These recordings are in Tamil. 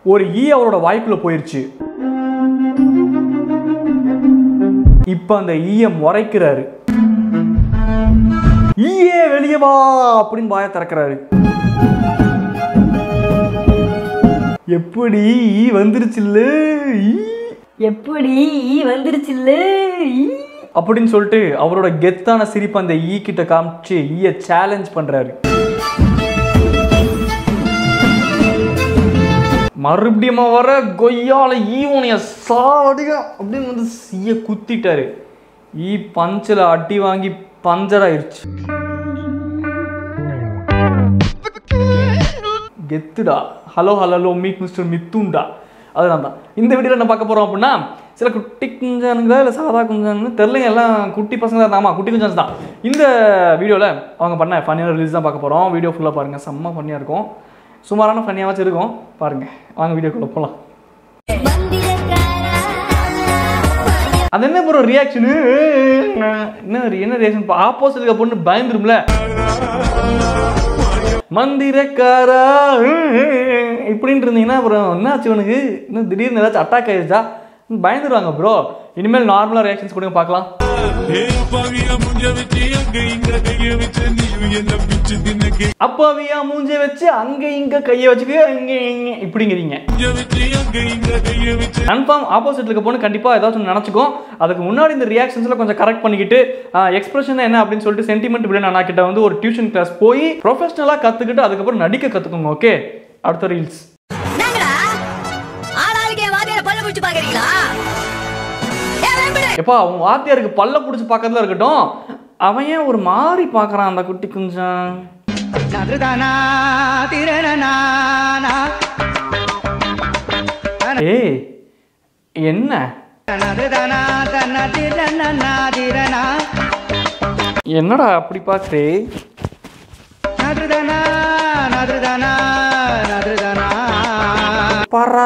ஒரு ஈ அவரோட வாய்க்குள்ள போயிருச்சு இப்ப அந்த ஈய முறைக்கிறாரு ஈயே வெளியே வா அப்படின்னு வாயை திறக்கிறாரு எப்படி ஈ வந்துருச்சுல்ல ஈ எப்படி ஈ வந்துருச்சுல்ல ஈ அப்படின்னு சொல்லிட்டு அவரோட கெத்தான சிரிப்பு அந்த ஈ கிட்ட காமிச்சு ஈய சேலஞ்ச் பண்றாரு மறுபடியும் வர கொய்யால ஈ உனைய சாவடிக அப்படின்னு வந்து ஈய குத்திட்டாரு ஈ பஞ்சில் அடி வாங்கி பஞ்சர் ஆயிருச்சு கெத்துடா ஹலோ ஹலோ மீட் மிஸ்டர் மித்துண்டா அதுதான் தான் இந்த வீடியோவில் என்ன பார்க்க போகிறோம் அப்படின்னா சில குட்டி குஞ்சானுங்களா இல்லை சாதா குஞ்சானு தெரிலங்க எல்லாம் குட்டி பசங்க தான் ஆமாம் குட்டி குஞ்சான்ஸ் தான் இந்த வீடியோவில் அவங்க பண்ண ஃபன்னியான ரிலீஸ் தான் பார்க்க போகிறோம் வீடியோ ஃபுல்லாக பாருங்கள் செம்ம ஃபன்னியாக இருக்கும் சுமாரான ஃபன்னியாகவாச்சும் இருக்கும் பாருங்கள் வாங்க வீடியோக்குள்ளே போகலாம் அது என்ன ப்ரோ ரியாக்ஷனு என்ன என்ன ரியாக்ஷன் ஆப்போசிட்ல பொண்ணு பயந்துரும்ல மந்திரக்காரா இப்படின்ட்டு இருந்தீங்கன்னா அப்புறம் என்னாச்சு உனக்கு இன்னும் திடீர்னு ஏதாச்சும் அட்டாக் ஆயிடுச்சா பயந்துருவாங்க ப்ரோ இனிமேல் நார்மலாக ரியாக்ஷன்ஸ் கொடுங்க பார்க்கலாம் ஏ பாவியா முஞ்ச வச்சு அங்க இங்க கைய வச்சு நீயும் என்ன பிச்சு தின்னக்கு அப்பாவியா மூஞ்ச வச்சு அங்க இங்க கையை வச்சுக்க இங்க இங்க இப்படிங்கிறீங்க முஞ்ச வச்சு அங்க இங்க கைய வச்சு கன்ஃபார்ம் ஆப்போசிட்ல இருக்க பொண்ணு கண்டிப்பா ஏதாச்சும் ஒண்ணு நினைச்சுக்கும் அதுக்கு முன்னாடி இந்த ரியாக்ஷன்ஸ்ல கொஞ்சம் கரெக்ட் பண்ணிக்கிட்டு எக்ஸ்பிரஷன் என்ன அப்படின்னு சொல்லிட்டு சென்டிமெண்ட் விட நான் கிட்ட வந்து ஒரு டியூஷன் கிளாஸ் போய் ப்ரொஃபஷனலா கத்துக்கிட்டு அதுக்கப்புறம் நடிக்க கத்துக்கோங்க ஓகே அடுத்த ரீல்ஸ் என்னங்கடா ஆளாளுக்கு என் வாதியார பல்ல முடிச்சு பாக்குறீங்களா ஏன் வேம்பிடு எப்பா அவன் வாத்தியாருக்கு பல்ல பிடிச்சி பார்க்கறதுல இருக்கட்டும் அவன் ஏன் ஒரு மாதிரி பார்க்கறான் அந்த குட்டி குஞ்சம் ஏய் என்ன என்னடா அப்படி பார்க்குறே பாரா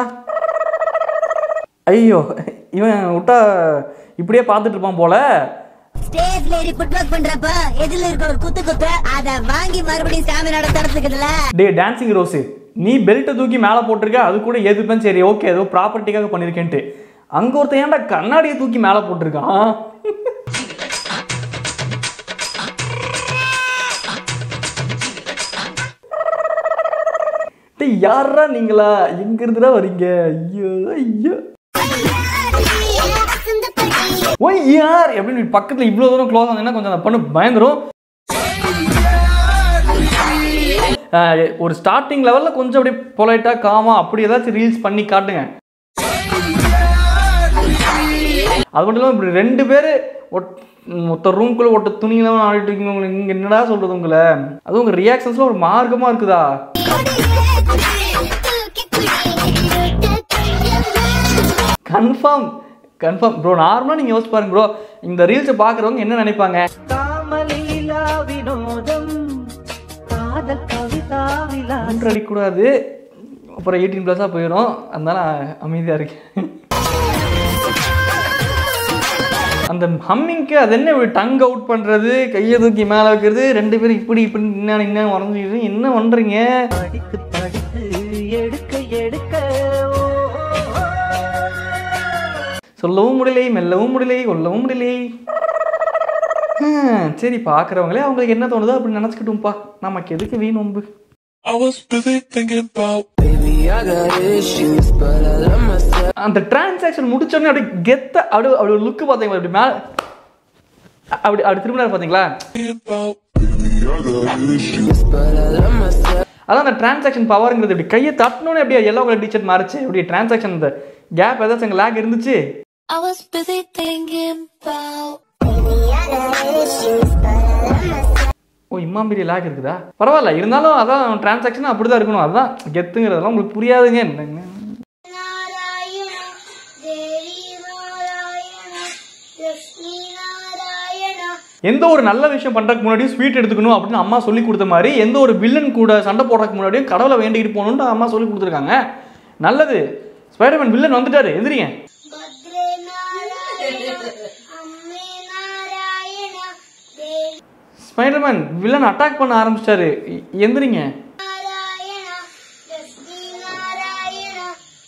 ஐயோ இவன் விட்டா இப்படியே பார்த்துட்டு இருப்பான் போல ஸ்டேஜ்ல ஏறி ஃபுட் ஒர்க் பண்றப்ப எதிரில இருக்க ஒரு குத்து குத்து அத வாங்கி மறுபடியும் சாமியோட தடுத்துக்குதுல டே டான்சிங் ரோஸு நீ பெல்ட்டை தூக்கி மேலே போட்டிருக்க அது கூட எதுப்பேன் சரி ஓகே ஏதோ ப்ராப்பர்ட்டிக்காக பண்ணியிருக்கேன்ட்டு அங்கே ஒருத்தன் ஏன்டா கண்ணாடியை தூக்கி மேலே போட்டிருக்கான் டேய் யாரா நீங்களா எங்க இருந்துடா வரீங்க ஐயோ ஐயோ ஓய் யார் அப்படின்னு பக்கத்தில் இவ்வளோ தூரம் க்ளோஸ் ஆனீங்கன்னா கொஞ்சம் அந்த பொண்ணு பயந்துரும் ஆஹ் ஒரு ஸ்டார்டிங் லெவலில் கொஞ்சம் அப்படியே பொலைட்டாக காமா அப்படி ஏதாச்சும் ரீல்ஸ் பண்ணி காட்டுங்க அது மட்டும் இல்லாமல் இப்படி ரெண்டு பேர் மொத்த ரூம்குள்ளே ஒட்ட துணியெல்லாம் ஆடிட்டு இருக்கீங்க உங்களுக்கு இங்கே என்னடா சொல்கிறது உங்களை அதுவும் உங்கள் ரியாக்ஷன்ஸில் ஒரு மார்க்கமாக இருக்குதா கன்ஃபார்ம் கன்ஃபார்ம் ப்ரோ நார்மலாக நீங்கள் யோசிச்சு பாருங்க ப்ரோ இந்த ரீல்ஸை பார்க்குறவங்க என்ன நினைப்பாங்க மூன்று அடிக்கூடாது அப்புறம் எயிட்டீன் ப்ளஸ்ஸாக போயிடும் அதனால அமைதியாக இருக்கேன் அந்த ஹம்மிங்க்கு அது என்ன டங் அவுட் பண்ணுறது கையை தூக்கி மேலே வைக்கிறது ரெண்டு பேரும் இப்படி இப்படி என்ன என்ன உடஞ்சிக்கிட்டு என்ன பண்ணுறீங்க சொல்லவும் முடியலை மெல்லவும் முடியலை கொல்லவும் முடியலை ஹம், சரி பார்க்குறவங்களே அவங்களுக்கு என்ன தோணுதோ அப்படி நினச்சிக்கிட்டும்ப்பா நமக்கு எதுக்கு வீணொம்பு I was busy thinking about அந்த டிரான்சாக்ஷன் முடிச்சோடனே அப்படி கெத்த அப்படி அப்படி ஒரு லுக்கு பார்த்தீங்களா அப்படி மேலே அப்படி அப்படி திரும்பினார் பார்த்தீங்களா about அதான் அந்த டிரான்சாக்ஷன் பவருங்கிறது இப்படி கையை தட்டினோன்னே அப்படியே எல்லோ கலர் டீச்சர் மாறிச்சு இப்படி டிரான்சாக்ஷன் இந்த கேப் ஏதாச்சும் அங்கே லேக் இருந்துச்சு I was busy thinking about ஓ இம்மா பெரிய லேக் இருக்குதா பரவாயில்ல இருந்தாலும் அதான் டிரான்சாக்ஷன் அப்படி தான் இருக்கணும் அதுதான் கெத்துங்கிறதெல்லாம் உங்களுக்கு புரியாதுங்க என்னங்க நாராயண தேவி நாராயண லக்ஷ்மி நாராயண எந்த ஒரு நல்ல விஷயம் பண்றதுக்கு முன்னாடியும் ஸ்வீட் எடுத்துக்கணும் அப்படின்னு அம்மா சொல்லி கொடுத்த மாதிரி எந்த ஒரு வில்லன் கூட சண்டை போடுறதுக்கு முன்னாடியும் கடவுளை வேண்டிக்கிட்டு போகணும்னு அம்மா சொல்லி கொடுத்துருக்காங்க நல்லது ஸ்பைடர்மேன் வில்லன் வந்துட்டாரு எதிரிங்க பத்ரே நாராயண அம்மே Narayana Devi Spiderman villain attack பண்ண ஆரம்பிச்சிட்டாரு எ- எந்திரிங்க நாராயண லக்ஷ்மி நாராயண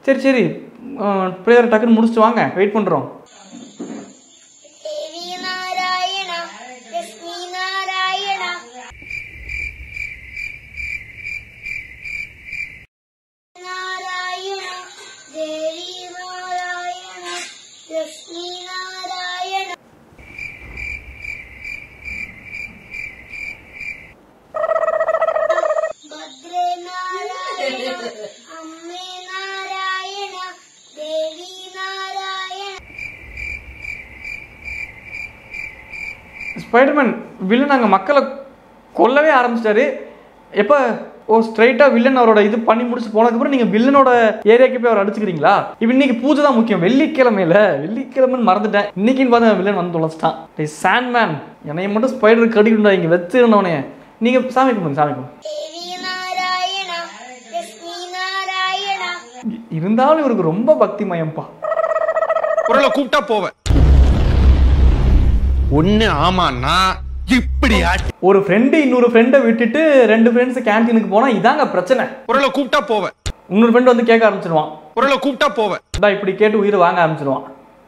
சரி சரி ப்ரேயர் டக்குன்னு முடிச்சுட்டு வாங்க வெயிட் பண்ணுறோம் தேவி நாராயண லட்சுமி நாராயண நாராயண தேவி நாராயண லட்சுமி நாராயண பத்ரே நாராயண அம்மே நாராயண தேவி நாராயண ஸ்பைடர்மேன் வில்லன் அங்கே மக்களை கொல்லவே ஆரம்பிச்சிட்டாரு எப்போ ஓ ஸ்ட்ரைட்டாக வில்லன் அவரோட இது பண்ணி முடிச்சு போனதுக்கப்புறம் நீங்கள் வில்லனோட ஏரியாக்கு போய் அவர் அடிச்சுக்கிறீங்களா இப்போ இன்னைக்கு பூஜை தான் முக்கியம் வெள்ளிக்கிழமையில வெள்ளிக்கிழமைன்னு மறந்துட்டேன் இன்னைக்குன்னு பார்த்து வில்லன் வந்து தொலைச்சிட்டான் டேய் சாண்ட்மேன் என்னைய மட்டும் ஸ்பைடர் கடிக்கிட்டா இங்கே வச்சிருந்தவனே நீங்கள் சாமி கும்பிடுங்க சாமி கும்பிடுங்க தேவி நாராயண லட்சுமி நாராயண இ- இருந்தாலும் இவருக்கு ரொம்ப பக்தி மயம்பா குரலை கூப்பிட்டா போவேன் ஒண்ணு ஆமான்னா இப்படி ஆட்டி ஒரு ஃப்ரெண்டு இன்னொரு ஃப்ரெண்டை விட்டுட்டு ரெண்டு ஃப்ரெண்ட்ஸ் கேன்டீனுக்கு போனால் இதாங்க பிரச்சனை குரலை கூப்பிட்டா போவேன் இன்னொரு ஃப்ரெண்டு வந்து கேட்க ஆரம்பிச்சிருவான் குரலை கூப்பிட்டா போவேன் இந்தா இப்படி கேட்டு உயிரை வாங்க ஆரம்பிச்சிருவான்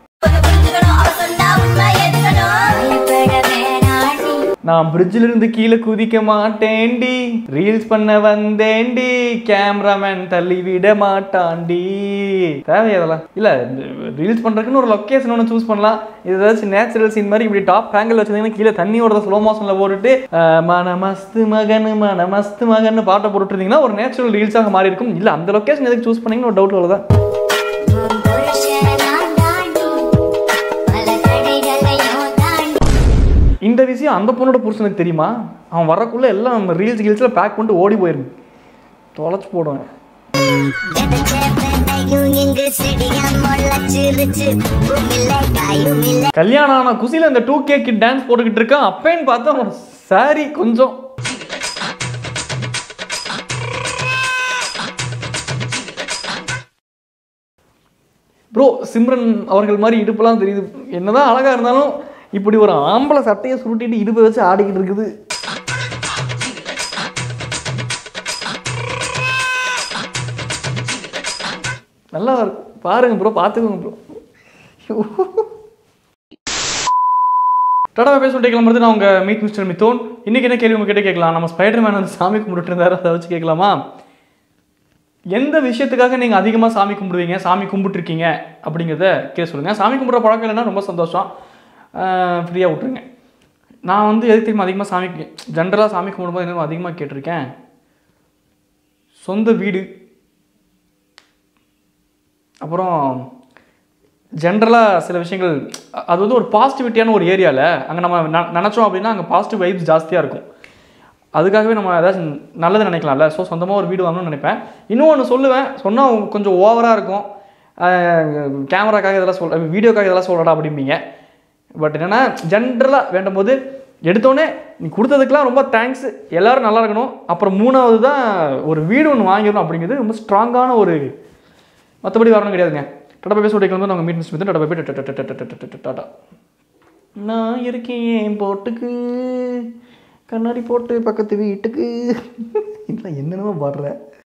நான் பிரிட்ஜில் இருந்து கீழே குதிக்க மாட்டேன்டி ரீல்ஸ் பண்ண வந்தேன்டி கேமராமேன் தள்ளி விட மாட்டான்டி தேவை அதெல்லாம் இல்ல ரீல்ஸ் பண்றதுக்குன்னு ஒரு லொக்கேஷன் ஒன்று சூஸ் பண்ணலாம் இது ஏதாச்சும் நேச்சுரல் சீன் மாதிரி இப்படி டாப் ஆங்கிள் வச்சிருந்தீங்கன்னா கீழே தண்ணி ஓடுறத ஸ்லோ மோஷன்ல போட்டுட்டு அஹ், மன மஸ்து மகன் மன மஸ்து மகன் பாட்டை போட்டுட்டு இருந்தீங்கன்னா ஒரு நேச்சுரல் ரீல்ஸாக மாறி இருக்கும் இல்ல அந்த லொக்கேஷன் எதுக்கு சூஸ் பண்ணீங்கன்னு ஒரு டவுட் அவ்வளோதான் இந்த விஷயம் அந்த பொண்ணோட புருஷனுக்கு தெரியுமா அவன் வரக்குள்ள எல்லாம் ரீல்ஸ் கீல்ஸில் பேக் பண்ணிட்டு ஓடி போயிருக்கு தொலைச்சு போடுவேன் கல்யாணம் ஆன குசியில் இந்த டூ கே கிட் டான்ஸ் போட்டுக்கிட்டு இருக்கான் அப்பேன்னு பார்த்தா அவன் சாரி கொஞ்சம் ப்ரோ சிம்ரன் அவர்கள் மாதிரி இடுப்புலாம் தெரியுது என்னதான் அழகா இருந்தாலும் இப்படி ஒரு ஆம்பளை சட்டையை சுருட்டிட்டு இடுப்பை வச்சு ஆடிக்கிட்டு இருக்குது நல்லா இருக்கு. பாருங்க ப்ரோ பார்த்துக்கோங்க ப்ரோ டாடா பேச சொல்லிட்டு கிளம்புறது நான் உங்கள் மீட் மிஸ்டர் மித்தோன் இன்னைக்கு என்ன கேள்வி உங்ககிட்ட கேட்கலாம் நம்ம ஸ்பைடர் மேன் வந்து சாமி கும்பிட்டு இருந்தாரு அதை வச்சு கேட்கலாமா எந்த விஷயத்துக்காக நீங்கள் அதிகமாக சாமி கும்பிடுவீங்க சாமி கும்பிட்டுருக்கீங்க அப்படிங்கிறத கேட்க சொல்லுங்கள் சாமி கும்பிட்ற பழக்கம் இல்லைன்னா ரொம்ப சந்தோஷம் ஃப்ரீயாக விட்ருங்க நான் வந்து எதுக்கு தெரியுமா அதிகமாக சாமி ஜென்ரலாக சாமி கும்பிடும்போது என்ன அதிகமாக கேட்டிருக்கேன் சொந்த வீடு அப்புறம் ஜென்ரலாக சில விஷயங்கள் அ- அது வந்து ஒரு பாசிட்டிவிட்டியான ஒரு ஏரியாவில் அங்கே நம்ம ந- நினச்சோம் அப்படின்னா அங்கே பாசிட்டிவ் வைப்ஸ் ஜாஸ்தியாக இருக்கும் அதுக்காகவே நம்ம ஏதாச்சும் நல்லது நினைக்கலாம்ல ஸோ சொந்தமாக ஒரு வீடு வாங்கணும்னு நினைப்பேன் இன்னொன்று சொல்லுவேன் சொன்னால் கொஞ்சம் ஓவராக இருக்கும் கேமராக்காக இதெல்லாம் சொல் வீடியோக்காக இதெல்லாம் சொல்லடா அப்படிம்பீங்க பட் என்னென்னா ஜென்ரலாக வேண்டும் போது எடுத்தோடனே நீ கொடுத்ததுக்கெலாம் ரொம்ப தேங்க்ஸ் எல்லாரும் நல்லா இருக்கணும் அப்புறம் மூணாவது தான் ஒரு வீடு ஒன்று வாங்கிடணும் அப்படிங்கிறது ரொம்ப ஸ்ட்ராங்கான ஒரு மற்றபடி வரணும் கிடையாதுங்க டாடா பேச சொல்லிட்டு கிளம்பி நாங்கள் மீட் மிஸ் டாடா போய் டாடா நான் இருக்கேன் என் போட்டுக்கு கண்ணாடி போட்டு பக்கத்து வீட்டுக்கு இல்லை என்னென்னமோ பாடுற